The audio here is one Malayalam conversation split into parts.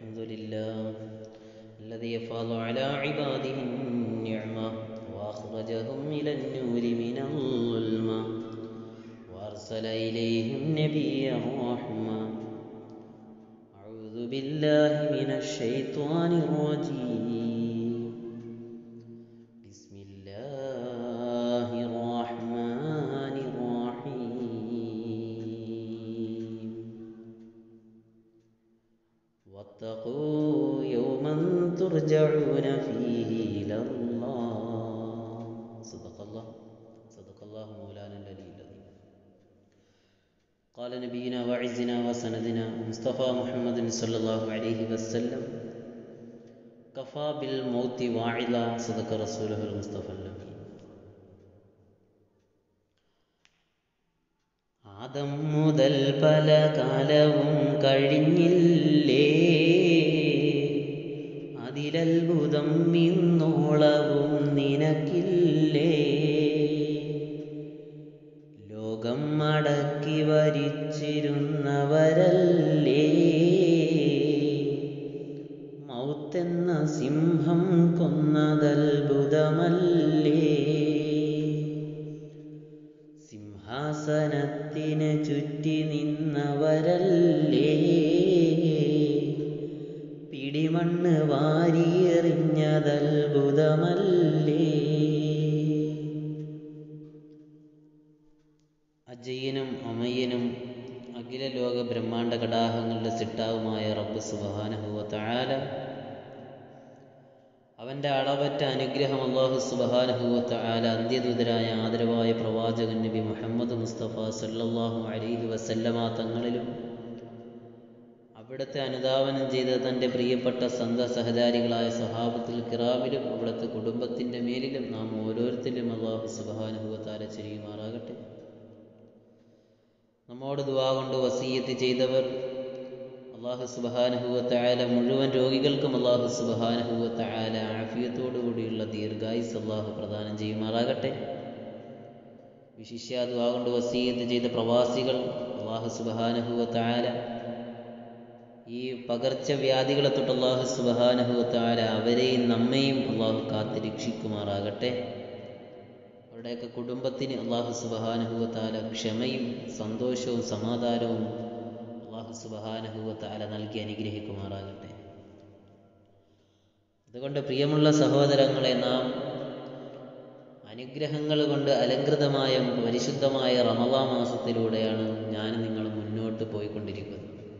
الحمد لله الذي يفاض على عباده النعمة وأخرجهم إلى النور من الظلمة وأرسل إليهم نبيا رحمة أعوذ بالله من الشيطان الرجيم بسم الله الرحمن الرحيم واتقوا يوما ترجعون فيه إلى الله صدق الله صدق الله مولانا العلي العظيم قال نبينا وعزنا وسندنا مصطفى محمد صلى الله عليه وسلم كفى بالموت واعظا صدق رسوله المصطفى الأمين ആദം മുതൽ പല കാലവും കഴിഞ്ഞില്ലേ അതിലത്ഭുതം ഇന്നോളവും നിനക്കില്ലേ ലോകം അടക്കി വരിച്ചിരുന്നവരല്ലേ മൗത്തെന്ന സിംഹം കൊന്നതത്ഭുതമല്ലേ സിംഹാസനത്തിന് ചുറ്റി നിന്നവരല്ലേ പിടിമണ്ണ് വാരിയെറിഞ്ഞതത്ഭുതമല്ലേ അജയ്യനും അമയ്യനും അഖില ലോക ബ്രഹ്മാണ്ട കടാഹങ്ങളുടെ സിട്ടാവുമായ റബ്ബ് സുബഹാനഹുവ തആല അവൻ്റെ അളവറ്റ അനുഗ്രഹം അള്ളാഹു സുബഹാനഹുവ തആല അന്ത്യദൂതരായ ആദരവായ പ്രവാചകൻ നബി മുഹമ്മദ് മുസ്തഫ സല്ലല്ലാഹു അലൈഹി വസല്ലമ തങ്ങളിലും അവിടുത്തെ അനുധാവനം ചെയ്ത തൻ്റെ പ്രിയപ്പെട്ട സന്ത സഹചാരികളായ സഹാബത്തിൽ കിറാമിലും അവിടുത്തെ കുടുംബത്തിൻ്റെ മേലിലും നാം ഓരോരുത്തരും അള്ളാഹു സുബഹാനഹുവ തആല ചെയ്യുമാറാകട്ടെ നമ്മോട് ദുവാ കൊണ്ട് വസീയത്ത് ചെയ്തവർ അള്ളാഹു സുബഹാനഹുവത്തായാല മുഴുവൻ രോഗികൾക്കും അള്ളാഹു സുബഹാനഹുവത്തായാല ആഫിയത്തോടുകൂടിയുള്ള ദീർഘായുസ് അള്ളാഹു പ്രദാനം ചെയ്യുമാറാകട്ടെ വിശിഷ്യ ദുവാ കൊണ്ട് വസീയത്ത് ചെയ്ത പ്രവാസികൾ അള്ളാഹു സുബഹാനഹുവത്തായാല ഈ പകർച്ചവ്യാധികളെ തൊട്ട് അള്ളാഹു സുബഹാനഹുവത്തായാല അവരെയും നമ്മയും അള്ളാഹു കാത്ത് രക്ഷിക്കുമാറാകട്ടെ അവരുടെയൊക്കെ കുടുംബത്തിന് അള്ളാഹു സുബഹാനഹുവത്താല ക്ഷമയും സന്തോഷവും സമാധാനവും അള്ളാഹു സുബഹാനഹുവത്താല നൽകി അനുഗ്രഹിക്കുമാറാകട്ടെ അതുകൊണ്ട് പ്രിയമുള്ള സഹോദരങ്ങളെ നാം അനുഗ്രഹങ്ങൾ കൊണ്ട് അലങ്കൃതമായ പരിശുദ്ധമായ റമദാ മാസത്തിലൂടെയാണ് ഞാൻ നിങ്ങൾ മുന്നോട്ട് പോയിക്കൊണ്ടിരിക്കുന്നത്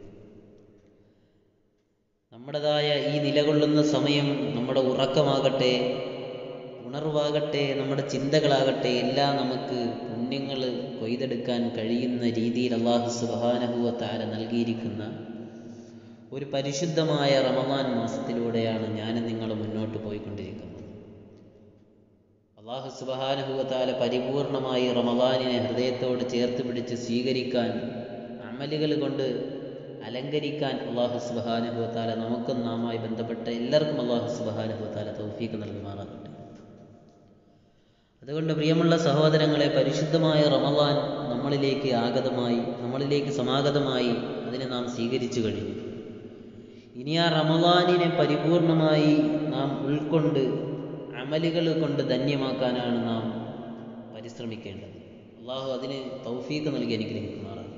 നമ്മുടേതായ ഈ നിലകൊള്ളുന്ന സമയം നമ്മുടെ ഉറക്കമാകട്ടെ ഉണർവാകട്ടെ നമ്മുടെ ചിന്തകളാകട്ടെ എല്ലാം നമുക്ക് പുണ്യങ്ങൾ കൊയ്തെടുക്കാൻ കഴിയുന്ന രീതിയിൽ അള്ളാഹു സുബാനഹുവത്താര നൽകിയിരിക്കുന്ന ഒരു പരിശുദ്ധമായ റമദാൻ മാസത്തിലൂടെയാണ് ഞാൻ നിങ്ങൾ മുന്നോട്ട് പോയിക്കൊണ്ടിരിക്കുന്നത് അള്ളാഹു സുബാനഹുവത്താല പരിപൂർണമായി റമദാനിനെ ഹൃദയത്തോട് ചേർത്ത് പിടിച്ച് സ്വീകരിക്കാൻ അമലുകൾ കൊണ്ട് അലങ്കരിക്കാൻ അള്ളാഹു സുബാനഹുവത്താല നമുക്കും നാമായി ബന്ധപ്പെട്ട എല്ലാവർക്കും അള്ളാഹു സുബാനഹുവത്താല തൗഫീക്ക് നൽകുമാറാകട്ടെ അതുകൊണ്ട് പ്രിയമുള്ള സഹോദരങ്ങളെ പരിശുദ്ധമായ റമദാൻ നമ്മളിലേക്ക് ആഗതമായി നമ്മളിലേക്ക് സമാഗതമായി അതിനെ നാം സ്വീകരിച്ചു കഴിഞ്ഞു ഇനി ആ റമദാനിനെ പരിപൂർണമായി നാം ഉൾക്കൊണ്ട് അമലുകൾ കൊണ്ട് ധന്യമാക്കാനാണ് നാം പരിശ്രമിക്കേണ്ടത് അള്ളാഹു അതിന് തൗഫീക്ക് നൽകി അനുഗ്രഹിക്കുമാറാകട്ടെ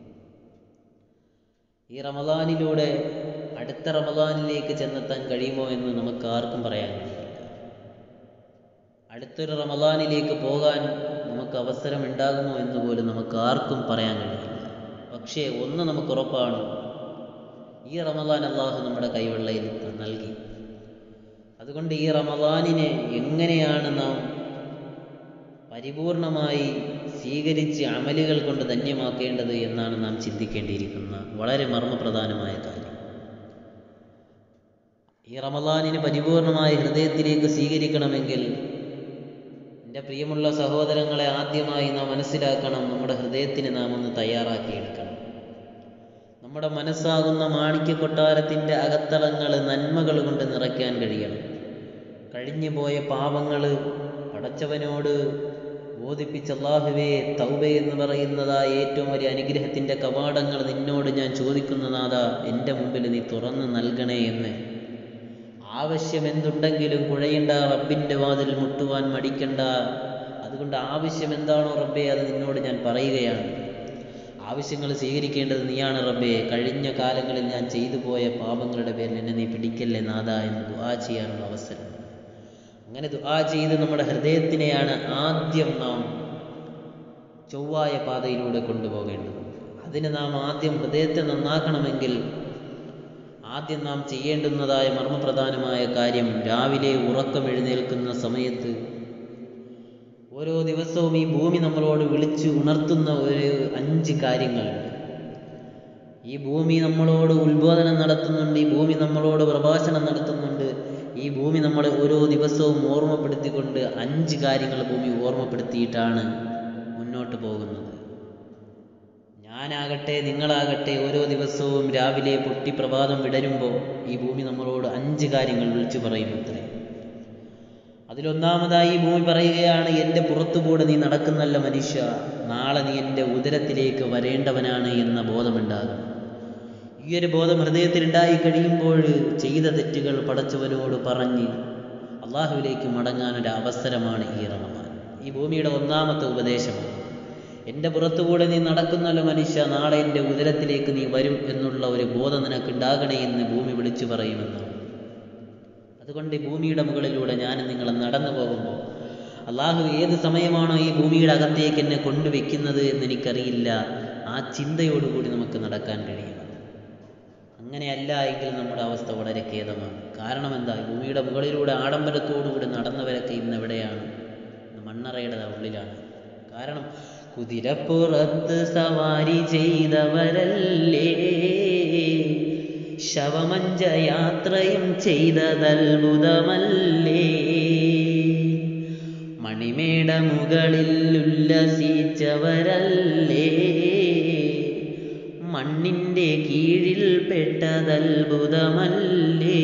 ഈ റമദാനിലൂടെ അടുത്ത റമദാനിലേക്ക് ചെന്നെത്താൻ കഴിയുമോ എന്ന് നമുക്ക് ആർക്കും പറയാൻ കഴിയില്ല അടുത്തൊരു റമദാനിലേക്ക് പോകാൻ നമുക്ക് അവസരം ഉണ്ടാകുമോ എന്ന് പോലും നമുക്ക് ആർക്കും പറയാൻ കഴിയില്ല പക്ഷേ ഒന്ന് നമുക്ക് ഉറപ്പാണ് ഈ റമദാൻ അള്ളാഹു നമ്മുടെ കൈവെള്ളയിൽ നൽകി അതുകൊണ്ട് ഈ റമദാനിനെ എങ്ങനെയാണ് നാം പരിപൂർണമായി സ്വീകരിച്ച് അമലുകൾ കൊണ്ട് ധന്യമാക്കേണ്ടത് എന്നാണ് നാം ചിന്തിക്കേണ്ടിയിരിക്കുന്ന വളരെ മർമ്മപ്രധാനമായ കാര്യം ഈ റമദാനിന് പരിപൂർണമായി ഹൃദയത്തിലേക്ക് സ്വീകരിക്കണമെങ്കിൽ എൻ്റെ പ്രിയമുള്ള സഹോദരങ്ങളെ ആദ്യമായി നാം മനസ്സിലാക്കണം നമ്മുടെ ഹൃദയത്തിന് നാം ഒന്ന് തയ്യാറാക്കിയെടുക്കണം നമ്മുടെ മനസ്സാകുന്ന മാണിക്യ കൊട്ടാരത്തിൻ്റെ അകത്തളങ്ങൾ നന്മകൾ കൊണ്ട് നിറയ്ക്കാൻ കഴിയണം കഴിഞ്ഞു പോയ പാപങ്ങൾ പടച്ചവനോട് ബോധിപ്പിച്ച അള്ളാഹുവേ തൗബ എന്ന് പറയുന്നതായ ഏറ്റവും വലിയ അനുഗ്രഹത്തിൻ്റെ കവാടങ്ങൾ നിന്നോട് ഞാൻ ചോദിക്കുന്ന നാഥ എൻ്റെ മുമ്പിൽ നീ തുറന്നു നൽകണേ എന്ന് ആവശ്യം എന്തുണ്ടെങ്കിലും കുഴയണ്ട റബ്ബിൻ്റെ വാതിൽ മുട്ടുവാൻ മടിക്കണ്ട അതുകൊണ്ട് ആവശ്യം എന്താണോ റബ്ബേ അത് നിന്നോട് ഞാൻ പറയുകയാണ് ആവശ്യങ്ങൾ സ്വീകരിക്കേണ്ടത് നീയാണ് റബ്ബേ കഴിഞ്ഞ കാലങ്ങളിൽ ഞാൻ ചെയ്തു പോയ പാപങ്ങളുടെ പേരിൽ എന്നെ നീ പിടിക്കല്ലേ നാഥ എന്ന് ദുആ ചെയ്യാനുള്ള അവസരം അങ്ങനെ ദുആ ചെയ്ത് നമ്മുടെ ഹൃദയത്തിനെയാണ് ആദ്യം നാം ചൊവ്വായ പാതയിലൂടെ കൊണ്ടുപോകേണ്ടത് അതിന് നാം ആദ്യം ഹൃദയത്തെ നന്നാക്കണമെങ്കിൽ ആദ്യം നാം ചെയ്യേണ്ടുന്നതായ മർമ്മപ്രധാനമായ കാര്യം രാവിലെ ഉറക്കം എഴുന്നേൽക്കുന്ന സമയത്ത് ഓരോ ദിവസവും ഈ ഭൂമി നമ്മളോട് വിളിച്ച് ഉണർത്തുന്ന ഒരു അഞ്ച് കാര്യങ്ങളുണ്ട് ഈ ഭൂമി നമ്മളോട് ഉത്ബോധനം നടത്തുന്നുണ്ട് ഈ ഭൂമി നമ്മളോട് പ്രഭാഷണം നടത്തുന്നുണ്ട് ഈ ഭൂമി നമ്മളെ ഓരോ ദിവസവും ഓർമ്മപ്പെടുത്തിക്കൊണ്ട് അഞ്ച് കാര്യങ്ങൾ ഭൂമി ഓർമ്മപ്പെടുത്തിയിട്ടാണ് മുന്നോട്ട് പോകുന്നത് ഞാനാകട്ടെ നിങ്ങളാകട്ടെ ഓരോ ദിവസവും രാവിലെ പൊട്ടി പ്രഭാതം വിടരുമ്പോൾ ഈ ഭൂമി നമ്മളോട് അഞ്ച് കാര്യങ്ങൾ വിളിച്ചു പറയും അത്രേ അതിലൊന്നാമതായി ഈ ഭൂമി പറയുകയാണ് എൻ്റെ പുറത്തുകൂടെ നീ നടക്കുന്നല്ല മനുഷ്യ നാളെ നീ എൻ്റെ ഉദരത്തിലേക്ക് വരേണ്ടവനാണ് എന്ന ബോധമുണ്ടാകും ഈ ഒരു ബോധം ഹൃദയത്തിലുണ്ടായി കഴിയുമ്പോൾ ചെയ്ത തെറ്റുകൾ പടച്ചവനോട് പറഞ്ഞ് അള്ളാഹുവിലേക്ക് മടങ്ങാനൊരു അവസരമാണ് ഈ റമദാൻ ഈ ഭൂമിയുടെ ഒന്നാമത്തെ ഉപദേശമാണ് എൻ്റെ പുറത്തുകൂടെ നീ നടക്കുന്നല്ലോ മനുഷ്യ നാളെ എൻ്റെ ഉദരത്തിലേക്ക് നീ വരും എന്നുള്ള ഒരു ബോധം നിനക്കുണ്ടാകണേ എന്ന് ഭൂമി വിളിച്ചു പറയുമെന്നാണ് അതുകൊണ്ട് ഈ ഭൂമിയുടെ മുകളിലൂടെ ഞാൻ നിങ്ങൾ നടന്നു പോകുമ്പോൾ അള്ളാഹു ഏത് സമയമാണോ ഈ ഭൂമിയുടെ അകത്തേക്ക് എന്നെ കൊണ്ടുവെക്കുന്നത് എന്ന് എനിക്കറിയില്ല ആ ചിന്തയോടുകൂടി നമുക്ക് നടക്കാൻ കഴിയണം അങ്ങനെയല്ല എങ്കിൽ നമ്മുടെ അവസ്ഥ വളരെ ഖേദമാണ് കാരണം എന്താ ഭൂമിയുടെ മുകളിലൂടെ ആഡംബരത്തോടുകൂടി നടന്നവരൊക്കെ ഇന്ന് എവിടെയാണ് ഇന്ന് മണ്ണറയുടെ ഉള്ളിലാണ് കാരണം കുതിരപ്പുറത്ത് സവാരി ചെയ്തവരല്ലേ ശവമഞ്ച യാത്രയും ചെയ്തതത്ഭുതമല്ലേ മണിമേട മുകളിൽ ഉല്ലസിച്ചവരല്ലേ മണ്ണിൻ്റെ കീഴിൽ പെട്ടതത്ഭുതമല്ലേ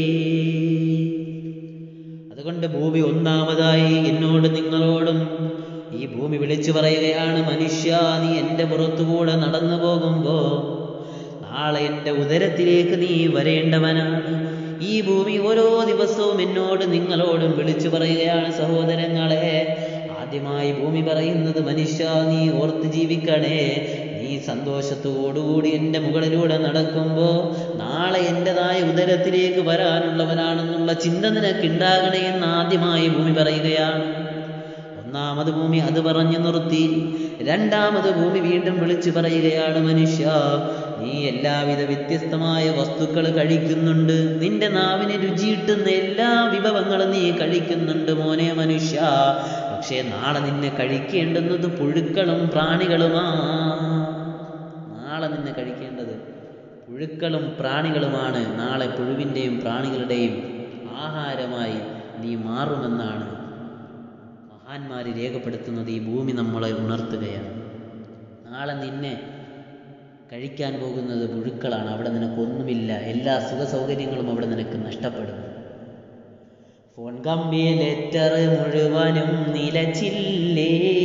അതുകൊണ്ട് ഭൂമി ഒന്നാമതായി എന്നോട് നിങ്ങളോടും ഈ ഭൂമി വിളിച്ചു പറയുകയാണ് മനുഷ്യ നീ എൻ്റെ പുറത്തുകൂടെ നടന്നു പോകുമ്പോ നാളെ എൻ്റെ ഉദരത്തിലേക്ക് നീ വരേണ്ടവനാണ് ഈ ഭൂമി ഓരോ ദിവസവും എന്നോട് നിങ്ങളോടും വിളിച്ചു പറയുകയാണ് സഹോദരങ്ങളെ ആദ്യമായി ഭൂമി പറയുന്നത് മനുഷ്യ നീ ഓർത്ത് ജീവിക്കണേ നീ സന്തോഷത്തോടുകൂടി എൻ്റെ മുകളിലൂടെ നടക്കുമ്പോൾ നാളെ എൻ്റെതായ ഉദരത്തിലേക്ക് വരാനുള്ളവനാണെന്നുള്ള ചിന്ത നിനക്കുണ്ടാകണേ എന്ന് ആദ്യമായി ഭൂമി പറയുകയാണ് ഒന്നാമത് ഭൂമി അത് പറഞ്ഞു നിർത്തി രണ്ടാമത് ഭൂമി വീണ്ടും വിളിച്ചു പറയുകയാണ് മനുഷ്യ നീ എല്ലാവിധ വ്യത്യസ്തമായ വസ്തുക്കൾ കഴിക്കുന്നുണ്ട് നിന്റെ നാവിന് രുചിയിട്ടുന്ന എല്ലാ വിഭവങ്ങളും നീ കഴിക്കുന്നുണ്ട് മോനെ മനുഷ്യ പക്ഷേ നാളെ നിന്നെ കഴിക്കേണ്ടുന്നത് പുഴുക്കളും പ്രാണികളുമാ നാളെ നിന്നെ കഴിക്കേണ്ടത് പുഴുക്കളും പ്രാണികളുമാണ് നാളെ പുഴുവിൻ്റെയും പ്രാണികളുടെയും ആഹാരമായി നീ മാറുമെന്നാണ് മഹാന്മാർ രേഖപ്പെടുത്തുന്നത് ഈ ഭൂമി നമ്മളെ ഉണർത്തുകയാണ് നാളെ നിന്നെ കഴിക്കാൻ പോകുന്നത് പുഴുക്കളാണ് അവിടെ നിനക്കൊന്നുമില്ല എല്ലാ സുഖ സൗകര്യങ്ങളും അവിടെ നിനക്ക് നഷ്ടപ്പെടും ഫോൺ കമ്പി ലെറ്റർ മുഴുവനും നിലച്ചില്ലേ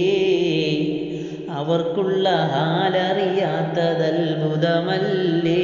അവർക്കുള്ള ഹാലറിയാത്തതത്ഭുതമല്ലേ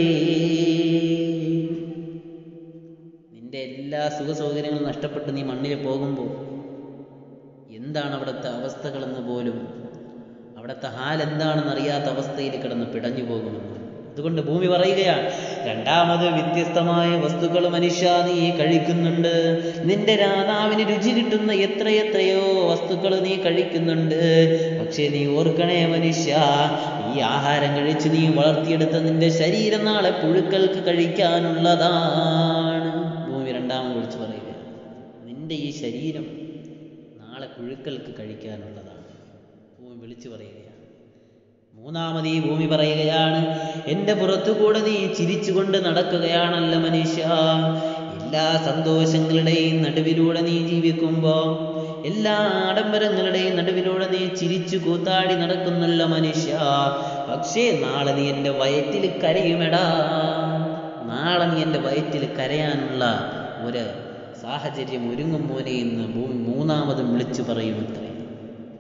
നിന്റെ എല്ലാ സുഖ സൗകര്യങ്ങളും നഷ്ടപ്പെട്ട് നീ മണ്ണിൽ പോകുമ്പോൾ എന്താണ് അവിടുത്തെ അവസ്ഥകളെന്ന് പോലും അവിടുത്തെ ഹാൽ എന്താണെന്ന് അറിയാത്ത അവസ്ഥയിൽ കിടന്ന് പിടഞ്ഞു പോകുമെന്ന് അതുകൊണ്ട് ഭൂമി പറയുകയാണ് രണ്ടാമത് വ്യത്യസ്തമായ വസ്തുക്കൾ മനുഷ്യ നീ കഴിക്കുന്നുണ്ട് നിന്റെ രാധാവിന് രുചി കിട്ടുന്ന എത്രയെത്രയോ വസ്തുക്കൾ നീ കഴിക്കുന്നുണ്ട് പക്ഷേ നീ ഓർക്കണേ മനുഷ്യ ഈ ആഹാരം കഴിച്ച് നീ വളർത്തിയെടുത്ത നിന്റെ ശരീരം നാളെ പുഴുക്കൾക്ക് കഴിക്കാനുള്ളതാണ് ഭൂമി രണ്ടാമത് വിളിച്ചു പറയുക നിന്റെ ഈ ശരീരം നാളെ പുഴുക്കൾക്ക് കഴിക്കാനുള്ളതാണ് ഭൂമി വിളിച്ചു പറയുകയാണ് മൂന്നാമത് ഈ ഭൂമി പറയുകയാണ് എൻ്റെ പുറത്തുകൂടെ നീ ചിരിച്ചുകൊണ്ട് നടക്കുകയാണല്ലോ മനുഷ്യ എല്ലാ സന്തോഷങ്ങളുടെയും നടുവിലൂടെ നീ ജീവിക്കുമ്പോ എല്ലാ ആഡംബരങ്ങളുടെയും നടുവിലൂടെ നീ ചിരിച്ചു കൂത്താടി നടക്കുന്നല്ലോ മനുഷ്യ പക്ഷേ നാളെ നീ എൻ്റെ വയറ്റിൽ കരയുമെടാ നാളെ നീ എൻ്റെ വയറ്റിൽ കരയാനുള്ള ഒരു സാഹചര്യം ഒരുങ്ങും മോനെ എന്ന് ഭൂമി മൂന്നാമതും വിളിച്ചു പറയുമത്രേ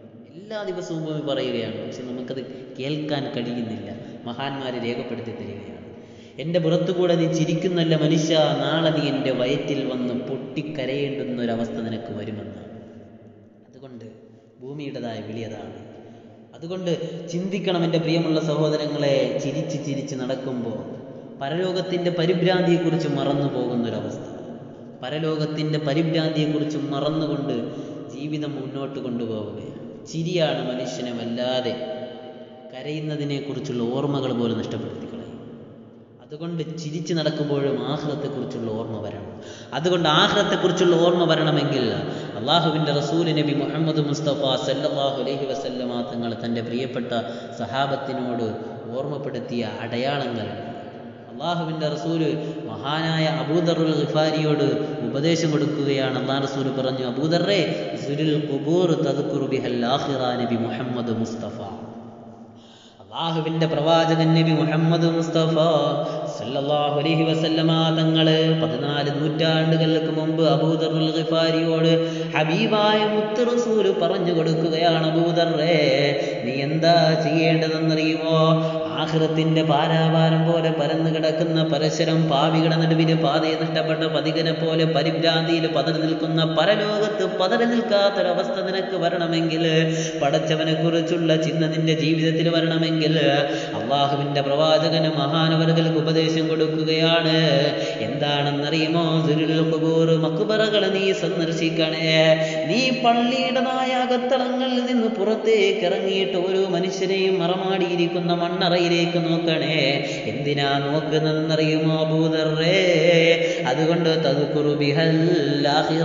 എല്ലാ ദിവസവും ഭൂമി പറയുകയാണ് പക്ഷെ നമുക്കത് കേൾക്കാൻ കഴിയുന്നില്ല മഹാന്മാരെ രേഖപ്പെടുത്തി തരികയാണ് എൻ്റെ പുറത്തുകൂടെ നീ ചിരിക്കുന്നല്ല മനുഷ്യ നാളെ നീ എൻ്റെ വയറ്റിൽ വന്ന് പൊട്ടിക്കരയേണ്ടുന്ന ഒരവസ്ഥ നിനക്ക് വരുമെന്നാണ് അതുകൊണ്ട് ഭൂമിയുടേതായ വിളിയതാണ് അതുകൊണ്ട് ചിന്തിക്കണം എൻ്റെ പ്രിയമുള്ള സഹോദരങ്ങളെ ചിരിച്ച് ചിരിച്ച് നടക്കുമ്പോൾ പരലോകത്തിൻ്റെ പരിഭ്രാന്തിയെക്കുറിച്ച് മറന്നു പോകുന്നൊരവസ്ഥ പരലോകത്തിൻ്റെ പരിഭ്രാന്തിയെക്കുറിച്ച് മറന്നുകൊണ്ട് ജീവിതം മുന്നോട്ട് കൊണ്ടുപോവുകയാണ് ചിരിയാണ് മനുഷ്യനെ വല്ലാതെ കരയുന്നതിനെക്കുറിച്ചുള്ള ഓർമ്മകൾ പോലും നഷ്ടപ്പെടുത്തി കളയും അതുകൊണ്ട് ചിരിച്ച് നടക്കുമ്പോഴും ആഹ്ലത്തെക്കുറിച്ചുള്ള ഓർമ്മ വരണം അതുകൊണ്ട് ആഹ്ലത്തെക്കുറിച്ചുള്ള ഓർമ്മ വരണമെങ്കിൽ അള്ളാഹുവിൻ്റെ റസൂൽ നബി മുഹമ്മദ് മുസ്തഫ സല്ലല്ലാഹു അലൈഹി വസല്ലമ തങ്ങൾ തൻ്റെ പ്രിയപ്പെട്ട സഹാബത്തിനോട് ഓർമ്മപ്പെടുത്തിയ അടയാളങ്ങൾ അള്ളാഹുവിൻ്റെ റസൂല് മഹാനായ അബൂദറുൽ ഖിഫാരിയോട് ഉപദേശം കൊടുക്കുകയാണ് അള്ളാഹ് റസൂൽ പറഞ്ഞു അബൂദറേ സുരുൽ ഖുബൂർ തദ്കുറു ബിഹൽ ആഖിറ നബി മുഹമ്മദ് മുസ്തഫ അള്ളാഹുവിന്റെ പ്രവാചകൻ നബി മുഹമ്മദ് മുസ്തഫ സല്ലല്ലാഹു അലൈഹി വസല്ലമ തങ്ങള് പതിനാല് നൂറ്റാണ്ടുകൾക്ക് മുമ്പ് അബൂദറുൽ ഖിഫാരിയോട് ഹബീബായ മുത്ത് റസൂല് പറഞ്ഞു കൊടുക്കുകയാണ് അബൂദറേ നീ എന്താ ചെയ്യേണ്ടതെന്നറിയുമോ ആഹ്റത്തിന്റെ പാരാപാരം പോലെ പരന്നു കിടക്കുന്ന പരശരം പാവികളുടെ നടുവിന് പാതയെ നഷ്ടപ്പെട്ട പതികനെ പോലെ പരിഭ്രാന്തിയിൽ പതറി നിൽക്കുന്ന പരലോകത്ത് പതറി നിൽക്കാത്തൊരവസ്ഥ നിനക്ക് വരണമെങ്കിൽ പടച്ചവനെ കുറിച്ചുള്ള ചിന്ത നിന്റെ ജീവിതത്തിൽ വരണമെങ്കിൽ അള്ളാഹുവിന്റെ പ്രവാചകന് മഹാനവറുകൾക്ക് ഉപദേശം കൊടുക്കുകയാണ് എന്താണെന്നറിയുമോ മക്കുബറകൾ നീ സന്ദർശിക്കണേ നീ പള്ളിയുടേതായ അകത്തളങ്ങളിൽ നിന്ന് പുറത്തേക്ക് ഇറങ്ങിയിട്ട് ഓരോ മനുഷ്യരെയും മറമാടിയിരിക്കുന്ന മണ്ണറയിലേക്ക് നോക്കണേ എന്തിനാ നോക്കുന്നതെന്നറിയുമോ അബൂദറേ അതുകൊണ്ട് തതുക്കുറു ബിഹല്ലാഹിറ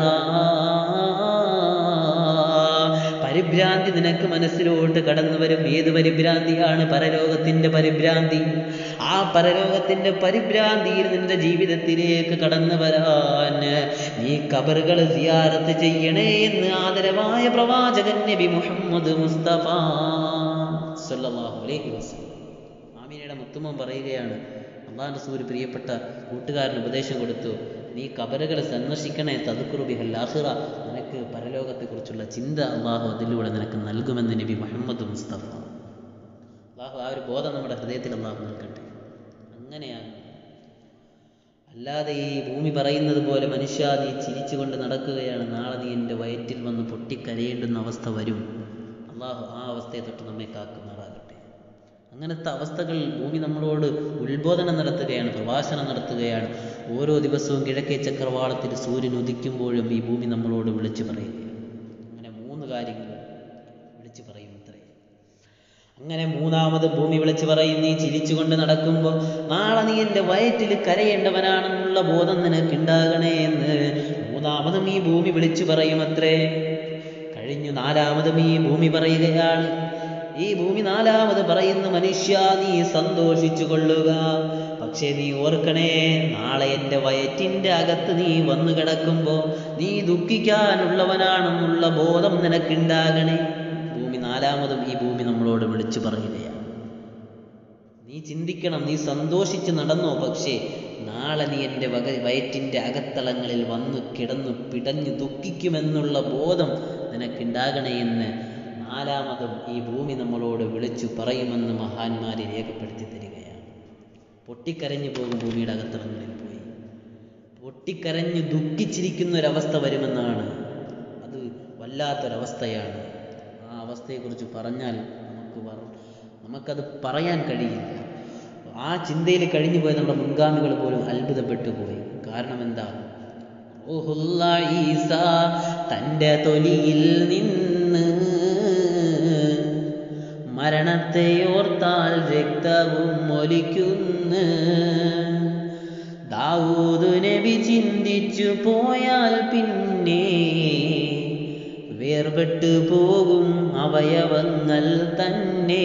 പരിഭ്രാന്തി നിനക്ക് മനസ്സിലോട്ട് കടന്നു വരും ഏത് പരിഭ്രാന്തിയാണ് പരലോകത്തിന്റെ പരിഭ്രാന്തി ആ പരലോകത്തിന്റെ പരിഭ്രാന്തിയിൽ നിന്റെ ജീവിതത്തിലേക്ക് കടന്നു വരാൻ നീ കബറുകൾ സിയാറത്ത് ചെയ്യണേ എന്ന് ആദരവായ പ്രവാചകൻ നബി മുഹമ്മദ് മുസ്തഫ സല്ലല്ലാഹു അലൈഹി വസല്ലം ആമീനയുടെ മുത്തുമ്മൻ പറയുകയാണ് അള്ളാഹ് റസൂൽ പ്രിയപ്പെട്ട കൂട്ടുകാരന് ഉപദേശം കൊടുത്തു നീ കബറുകൾ സന്ദർശിക്കണേ തതുക്കുറു ബിഹൽ ആഖിറ നിനക്ക് പരലോകത്തെക്കുറിച്ചുള്ള ചിന്ത അള്ളാഹു അതിലൂടെ നിനക്ക് നൽകുമെന്ന് നബി മുഹമ്മദ് മുസ്തഫ അള്ളാഹു ആ ഒരു ബോധം നമ്മുടെ ഹൃദയത്തിൽ അള്ളാഹു നൽകട്ടെ അങ്ങനെയാണ് അല്ലാതെ ഈ ഭൂമി പറയുന്നത് പോലെ മനുഷ്യ നീ ചിരിച്ചുകൊണ്ട് നടക്കുകയാണ് നാളെ നീ എൻ്റെ വയറ്റിൽ വന്ന് പൊട്ടിക്കരയേണ്ടുന്ന അവസ്ഥ വരും അള്ളാഹു ആ അവസ്ഥയെ തൊട്ട് നമ്മെ കാക്കുമാറാകട്ടെ അങ്ങനത്തെ അവസ്ഥകൾ ഭൂമി നമ്മളോട് ഉത്ബോധനം നടത്തുകയാണ് പ്രഭാഷണം നടത്തുകയാണ് ഓരോ ദിവസവും കിഴക്കേ ചക്രവാളത്തിൽ സൂര്യൻ ഉദിക്കുമ്പോഴും ഈ ഭൂമി നമ്മളോട് വിളിച്ചു പറയുകയാണ് അങ്ങനെ മൂന്ന് കാര്യങ്ങൾ വിളിച്ചു പറയും ഇത്രേ അങ്ങനെ മൂന്നാമത് ഭൂമി വിളിച്ചു പറയും നീ ചിരിച്ചുകൊണ്ട് നടക്കുമ്പോൾ നാളെ നീ എൻ്റെ വയറ്റിൽ കരയേണ്ടവനാണെന്നുള്ള ബോധം നിനക്കുണ്ടാകണേ എന്ന് മൂന്നാമതും ഈ ഭൂമി വിളിച്ചു പറയും അത്രേ കഴിഞ്ഞു നാലാമതും ഈ ഭൂമി പറയുകയാണ് ഈ ഭൂമി നാലാമത് പറയുന്ന മനുഷ്യ നീ സന്തോഷിച്ചു കൊള്ളുക പക്ഷേ നീ ഓർക്കണേ നാളെ എൻ്റെ വയറ്റിൻ്റെ അകത്ത് നീ വന്നു കിടക്കുമ്പോൾ നീ ദുഃഖിക്കാനുള്ളവനാണെന്നുള്ള ബോധം നിനക്കുണ്ടാകണേ ഭൂമി നാലാമതും ഈ ഭൂമി നമ്മളോട് വിളിച്ചു പറയുകയാണ് നീ ചിന്തിക്കണം നീ സന്തോഷിച്ച് നടന്നോ പക്ഷേ നാളെ നീ എൻ്റെ വക വയറ്റിൻ്റെ അകത്തളങ്ങളിൽ വന്നു കിടന്നു പിടഞ്ഞു ദുഃഖിക്കുമെന്നുള്ള ബോധം നിനക്കുണ്ടാകണേ എന്ന് നാലാമതും ഈ ഭൂമി നമ്മളോട് വിളിച്ചു പറയുമെന്ന് മഹാന്മാരെ രേഖപ്പെടുത്തി തരികയാണ് പൊട്ടിക്കരഞ്ഞു പോകും ഭൂമിയുടെ അകത്തളങ്ങളിൽ പോയി പൊട്ടിക്കരഞ്ഞു ദുഃഖിച്ചിരിക്കുന്ന ഒരവസ്ഥ വരുമെന്നാണ് അത് വല്ലാത്തൊരവസ്ഥയാണ് ആ അവസ്ഥയെക്കുറിച്ച് പറഞ്ഞാൽ നമുക്ക് വർ നമുക്കത് പറയാൻ കഴിയില്ല ആ ചിന്തയിൽ കഴിഞ്ഞു പോയ നമ്മുടെ മുൻഗാമികൾ പോലും അത്ഭുതപ്പെട്ടു പോയി കാരണം എന്താ റൂഹുള്ള ഈസ തൻ്റെ തൊലിയിൽ നിന്ന് മരണത്തെ ഓർത്താൽ രക്തവും ഒലിക്കുന്നു ദാവൂദ് നബി ചിന്തിച്ചു പോയാൽ പിന്നെ വേർപെട്ടു പോകും അവയവങ്ങൾ തന്നെ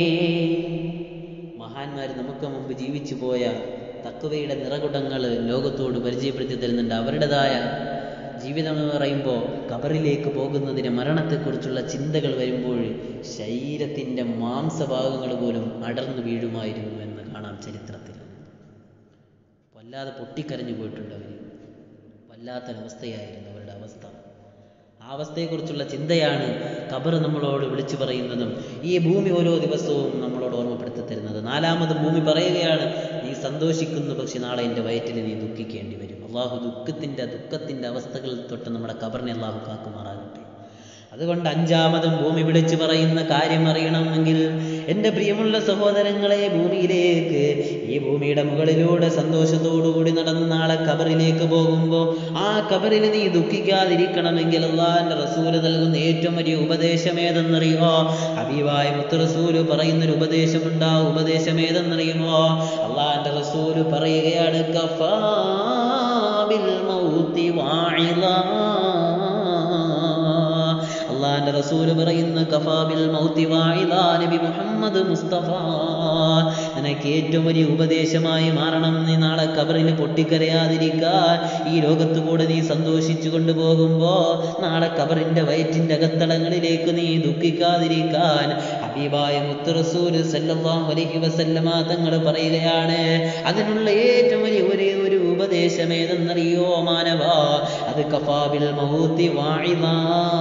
മഹാന്മാർ നമുക്ക് മുമ്പ് ജീവിച്ചു പോയ തക്കുവയുടെ നിറകുടങ്ങൾ ലോകത്തോട് പരിചയപ്പെടുത്തി തരുന്നുണ്ട് അവരുടേതായ ജീവിതം എന്ന് പറയുമ്പോൾ കബറിലേക്ക് പോകുന്നതിന് മരണത്തെക്കുറിച്ചുള്ള ചിന്തകൾ വരുമ്പോൾ ശരീരത്തിൻ്റെ മാംസഭാഗങ്ങൾ പോലും അടർന്നു വീഴുമായിരുന്നു എന്ന് കാണാം ചരിത്രത്തിൽ വല്ലാതെ പൊട്ടിക്കരഞ്ഞു പോയിട്ടുണ്ട് അവർ വല്ലാത്തൊരവസ്ഥയായിരുന്നു അവരുടെ അവസ്ഥ ആ അവസ്ഥയെക്കുറിച്ചുള്ള ചിന്തയാണ് ഖബർ നമ്മളോട് വിളിച്ചു പറയുന്നതും ഈ ഭൂമി ഓരോ ദിവസവും നമ്മളോട് ഓർമ്മപ്പെടുത്തി തരുന്നത് നാലാമത് ഭൂമി പറയുകയാണ് നീ സന്തോഷിക്കുന്നു പക്ഷെ നാളെ എൻ്റെ വയറ്റിൽ നീ ദുഃഖിക്കേണ്ടി വരും അള്ളാഹു ദുഃഖത്തിൻ്റെ ദുഃഖത്തിൻ്റെ അവസ്ഥകളിൽ തൊട്ട് നമ്മുടെ ഖബറിനെ അള്ളാഹു കാക്കുമാറാകട്ടെ അതുകൊണ്ട് അഞ്ചാമതും ഭൂമി വിളിച്ചു പറയുന്ന കാര്യം അറിയണമെങ്കിൽ എൻ്റെ പ്രിയമുള്ള സഹോദരങ്ങളെ ഭൂമിയിലേക്ക് ഈ ഭൂമിയുടെ മുകളിലൂടെ സന്തോഷത്തോടുകൂടി നടന്ന് നാളെ കബറിലേക്ക് പോകുമ്പോൾ ആ കബറിൽ നീ ദുഃഖിക്കാതിരിക്കണമെങ്കിൽ അള്ളാഹിൻ്റെ റസൂല് നൽകുന്ന ഏറ്റവും വലിയ ഉപദേശം ഏതെന്നറിയുമോ ഹബീബായ മുത്ത് റസൂല് പറയുന്നൊരു ഉപദേശമുണ്ട് ആ ഉപദേശം ഏതെന്നറിയുമോ അള്ളാഹിൻ്റെ റസൂല് പറയുകയാണ് കഫാ ബിൽ മൗതി വാഇളാ അള്ളാന്റെ റസൂല് പറയുന്ന കഫാബിൽ മൗത്തി വായിലാ നബി മുഹമ്മദ് മുസ്തഫ നിനക്ക് ഏറ്റവും വലിയ ഉപദേശമായി മാറണം നീ നാളെ കബറിൽ പൊട്ടിക്കരയാതിരിക്കാൻ ഈ ലോകത്ത് കൂടെ നീ സന്തോഷിച്ചു കൊണ്ടുപോകുമ്പോ നാളെ കബറിന്റെ വയറ്റിന്റെ അകത്തളങ്ങളിലേക്ക് നീ ദുഃഖിക്കാതിരിക്കാൻ ഹബീബായ മുത്ത് റസൂല് സല്ലല്ലാഹു അലൈഹി വസല്ലമ തങ്ങൾ പറയുകയാണ് അതിനുള്ള ഏറ്റവും വലിയ ഒരേ ഒരു ഉപദേശം ഏതെന്നറിയോ മാനവ അത് കഫാബിൽ മൗത്തി വാഴിതാ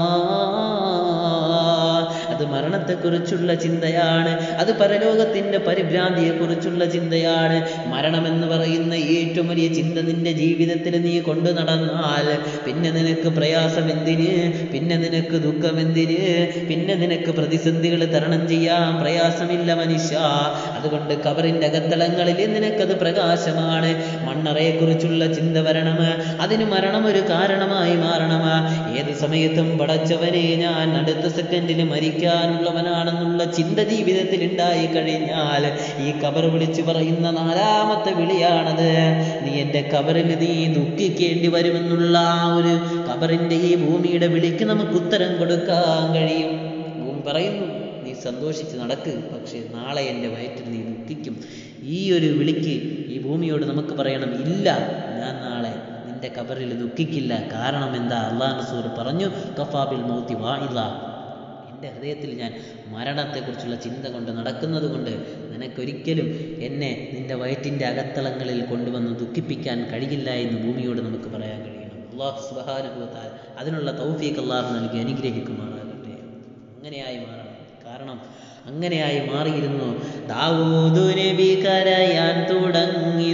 അത് മരണത്തെക്കുറിച്ചുള്ള ചിന്തയാണ് അത് പരലോകത്തിന്റെ പരിഭ്രാന്തിയെക്കുറിച്ചുള്ള ചിന്തയാണ് മരണമെന്ന് പറയുന്ന ഏറ്റവും വലിയ ചിന്ത നിന്റെ ജീവിതത്തിൽ നീ കൊണ്ടു നടന്നാൽ പിന്നെ നിനക്ക് പ്രയാസം എന്തിന് പിന്നെ നിനക്ക് ദുഃഖം എന്തിന് പിന്നെ നിനക്ക് പ്രതിസന്ധികൾ തരണം ചെയ്യാൻ പ്രയാസമില്ല മനുഷ്യ അതുകൊണ്ട് കബറിന്റെ അകത്തളങ്ങളിൽ നിനക്കത് പ്രകാശമാണ് മണ്ണറയെക്കുറിച്ചുള്ള ചിന്ത വരണം അതിന് മരണം ഒരു കാരണമായി മാറണം ഏത് സമയത്തും പടച്ചവനെ ഞാൻ അടുത്ത സെക്കൻഡിൽ മരിക്കാനുള്ളവനാണെന്നുള്ള ചിന്ത ജീവിതത്തിൽ ഉണ്ടായി കഴിഞ്ഞാൽ ഈ കബർ വിളിച്ചു പറയുന്ന നാലാമത്തെ വിളിയാണത് നീ എൻ്റെ കബറിൽ നീ ദുഃഖിക്കേണ്ടി വരുമെന്നുള്ള ആ ഒരു കബറിൻ്റെ ഈ ഭൂമിയുടെ വിളിക്ക് നമുക്ക് ഉത്തരം കൊടുക്കാൻ കഴിയും ഭൂമി പറയുന്നു നീ സന്തോഷിച്ച് നടക്ക് പക്ഷേ നാളെ എൻ്റെ വയറ്റിൽ നീ ദുഃഖിക്കും ഈ ഒരു വിളിക്ക് ഈ ഭൂമിയോട് നമുക്ക് പറയണം ഇല്ല ഞാൻ നാളെ നിന്റെ കബറിൽ ദുഃഖിക്കില്ല കാരണം എന്താ അള്ളാഹ് റസൂൽ പറഞ്ഞു കഫാബിൽ മൗത്തി വായില്ല എൻ്റെ ഹൃദയത്തിൽ ഞാൻ മരണത്തെക്കുറിച്ചുള്ള ചിന്ത കൊണ്ട് നടക്കുന്നത് കൊണ്ട് നിനക്കൊരിക്കലും എന്നെ നിന്റെ വയറ്റിൻ്റെ അകത്തളങ്ങളിൽ കൊണ്ടുവന്ന് ദുഃഖിപ്പിക്കാൻ കഴിയില്ല എന്ന് ഭൂമിയോട് നമുക്ക് പറയാൻ കഴിയണം അള്ളാഹു സുബാനുഭവത്താൽ അതിനുള്ള തൗഫീഖ് അള്ളാഹു നൽകി അനുഗ്രഹിക്കുമാറാകട്ടെ അങ്ങനെയായി മാറണം കാരണം അങ്ങനെയായി മാറിയിരുന്നു ദാവൂദു നബി കരയാൻ തുടങ്ങി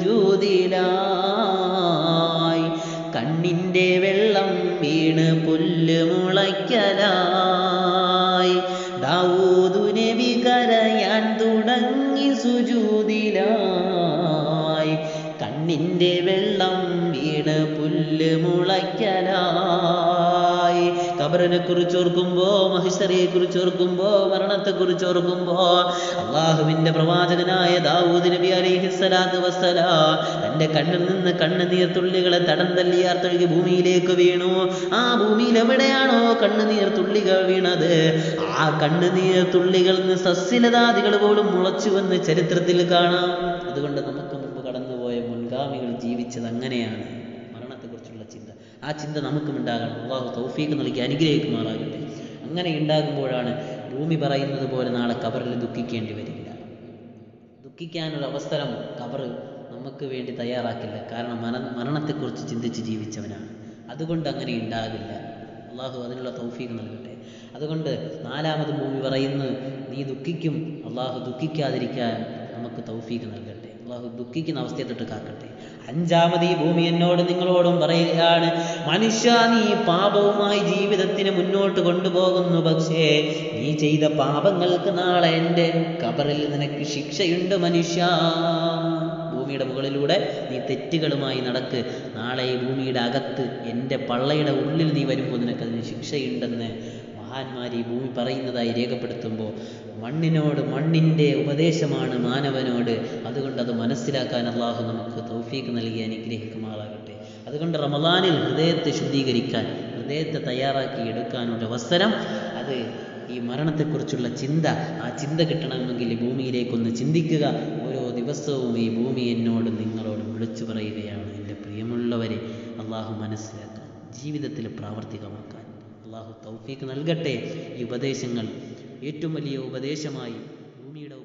സുജൂതിലായി കണ്ണിൻ്റെ വെള്ളം വീണ് പുല്ല് മുളയ്ക്കലായി ദാവൂദു നബി കരയാൻ തുടങ്ങി സുജൂതിലായി കണ്ണിൻ്റെ വെള്ളം വീണ് പുല്ല് മുളയ്ക്കലായി കബറിനെ കുറിച്ച് ഓർക്കുമ്പോ മഹിഷറിയെ കുറിച്ച് ഓർക്കുമ്പോ മരണത്തെ കുറിച്ച് ഓർക്കുമ്പോ അള്ളാഹുവിന്റെ പ്രവാചകനായ ദാവൂദ് നബി അലൈഹി സ്വലാത്തു വസ്സലാ തന്റെ കണ്ണിൽ നിന്ന് കണ്ണുനീർ തുള്ളികളെ തടം തല്ലിയാർത്തൊഴുകി ഭൂമിയിലേക്ക് വീണു ആ ഭൂമിയിൽ എവിടെയാണോ കണ്ണുനീർ തുള്ളികൾ വീണത് ആ കണ്ണുനീർ തുള്ളികളിൽ നിന്ന് സസ്യലതാദികൾ പോലും മുളച്ചുവെന്ന് ചരിത്രത്തിൽ കാണാം അതുകൊണ്ട് നമുക്ക് മുമ്പ് കടന്നുപോയ മുൻഗാമികൾ ജീവിച്ചത് അങ്ങനെയാണ് മരണത്തെക്കുറിച്ചുള്ള ചിന്ത ആ ചിന്ത നമുക്കും ഉണ്ടാകണം അള്ളാഹു തൗഫീക്ക് നൽകി അനുഗ്രഹിക്കുമാറാകട്ടെ അങ്ങനെ ഉണ്ടാകുമ്പോഴാണ് ഭൂമി പറയുന്നത് പോലെ നാളെ കബറിൽ ദുഃഖിക്കേണ്ടി വരില്ല ദുഃഖിക്കാനൊരു അവസരം കബർ നമുക്ക് വേണ്ടി തയ്യാറാക്കില്ല കാരണം മര മരണത്തെക്കുറിച്ച് ചിന്തിച്ച് ജീവിച്ചവനാണ് അതുകൊണ്ട് അങ്ങനെ ഉണ്ടാകില്ല അള്ളാഹു അതിനുള്ള തൗഫീക്ക് നൽകട്ടെ അതുകൊണ്ട് നാലാമത് ഭൂമി പറയുന്നു നീ ദുഃഖിക്കും അള്ളാഹു ദുഃഖിക്കാതിരിക്കാൻ നമുക്ക് തൗഫീക്ക് നൽകട്ടെ അള്ളാഹു ദുഃഖിക്കുന്ന അവസ്ഥയെ തൊട്ട് കാക്കട്ടെ അഞ്ചാമത് ഈ ഭൂമി എന്നോട് നിങ്ങളോടും പറയുകയാണ് മനുഷ്യ നീ പാപവുമായി ജീവിതത്തിന് മുന്നോട്ട് കൊണ്ടുപോകുന്നു പക്ഷേ നീ ചെയ്ത പാപങ്ങൾക്ക് നാളെ എൻ്റെ കബറിൽ നിനക്ക് ശിക്ഷയുണ്ട് മനുഷ്യ ഭൂമിയുടെ മുകളിലൂടെ നീ തെറ്റുകളുമായി നടക്ക് നാളെ ഈ ഭൂമിയുടെ അകത്ത് എൻ്റെ പള്ളയുടെ ഉള്ളിൽ നീ വരുമ്പോൾ നിനക്കതിന് ശിക്ഷയുണ്ടെന്ന് മഹാന്മാർ ഈ ഭൂമി പറയുന്നതായി രേഖപ്പെടുത്തുമ്പോൾ മണ്ണിനോട് മണ്ണിൻ്റെ ഉപദേശമാണ് മാനവനോട് അതുകൊണ്ട് അത് മനസ്സിലാക്കാൻ അള്ളാഹു നമുക്ക് തൗഫീക്ക് നൽകി അനുഗ്രഹിക്കുമാറാകട്ടെ അതുകൊണ്ട് റമദാനിൽ ഹൃദയത്തെ ശുദ്ധീകരിക്കാൻ ഹൃദയത്തെ തയ്യാറാക്കി എടുക്കാനുള്ള അവസരം അത് ഈ മരണത്തെക്കുറിച്ചുള്ള ചിന്ത ആ ചിന്ത കിട്ടണമെങ്കിൽ ഈ ഭൂമിയിലേക്കൊന്ന് ചിന്തിക്കുക ഓരോ ദിവസവും ഈ ഭൂമി എന്നോട് നിങ്ങളോട് വിളിച്ചു പറയുകയാണ് എൻ്റെ പ്രിയമുള്ളവരെ അള്ളാഹു മനസ്സിലാക്കാൻ ജീവിതത്തിൽ പ്രാവർത്തികമാക്കാൻ അള്ളാഹു തൗഫീക്ക് നൽകട്ടെ ഈ ഉപദേശങ്ങൾ ഏറ്റവും വലിയ ഉപദേശമായി ഭൂമിയുടെ